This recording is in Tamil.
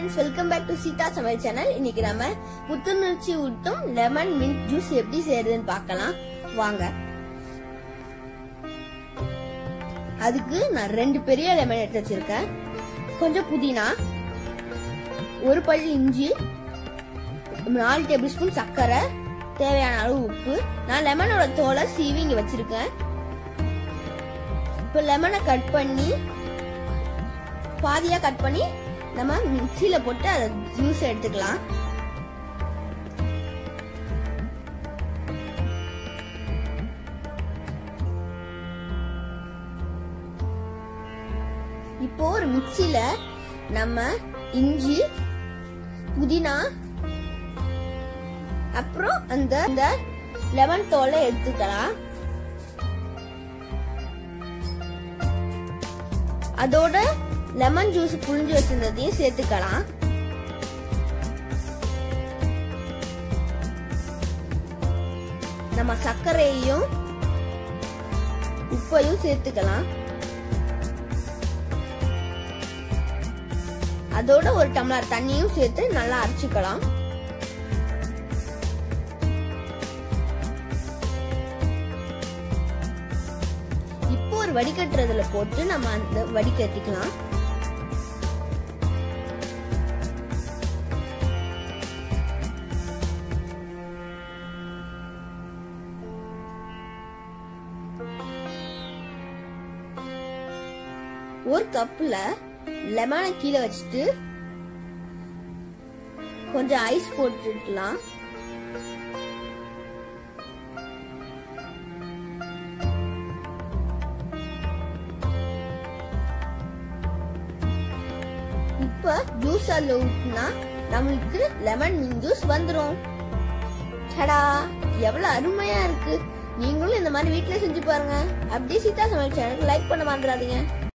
friends welcome back to Seetha சமையல் சேனல் இன்னைக்கு நம்ம புத்துணர்ச்சி ஊட்டும் லெமன் மின்ட் ஜூஸ் எப்படி செய்யறதுன்னு பார்க்கலாம் வாங்க அதுக்கு நான் ரெண்டு பெரிய லெமன் எடுத்து வச்சிருக்கேன் கொஞ்சம் புதினா ஒரு பல் இஞ்சி நாலு டேபிள் ஸ்பூன் சர்க்கரை தேவையான அளவு உப்பு நான் லெமனோட தோலை சீவி இங்க வச்சிருக்கேன் இப்போ லெமனை கட் பண்ணி பாதியா கட் பண்ணி நம்ம மிக்சியில போட்டு அதை ஜூஸ் எடுத்துக்கலாம் இப்போ ஒரு மிக்சியில நம்ம இஞ்சி புதினா அப்புறம் அந்த அந்த லெமன் தோலை எடுத்துக்கலாம் அதோட லெமன் ஜூஸ் புழிஞ்சு வச்சிருந்ததையும் சேர்த்துக்கலாம் நம்ம சர்க்கரையையும் உப்பையும் சேர்த்துக்கலாம் அதோட ஒரு டம்ளர் தண்ணியும் சேர்த்து நல்லா அரைச்சிக்கலாம் இப்போ ஒரு வடிகட்டுறதுல போட்டு நம்ம அந்த வடிகட்டிக்கலாம் ஒரு கப்ல லெமனை கீழே வச்சுட்டு கொஞ்சம் ஐஸ் போட்டுக்கலாம் இப்ப ஜூஸ் அதுல ஊற்றினா நம்மளுக்கு லெமன் மின் ஜூஸ் வந்துரும் சடா எவ்வளவு அருமையா இருக்கு நீங்களும் இந்த மாதிரி வீட்ல செஞ்சு பாருங்க அப்படியே சீதா சமையல் சேனலுக்கு லைக் பண்ண மறந்துடாதீங்க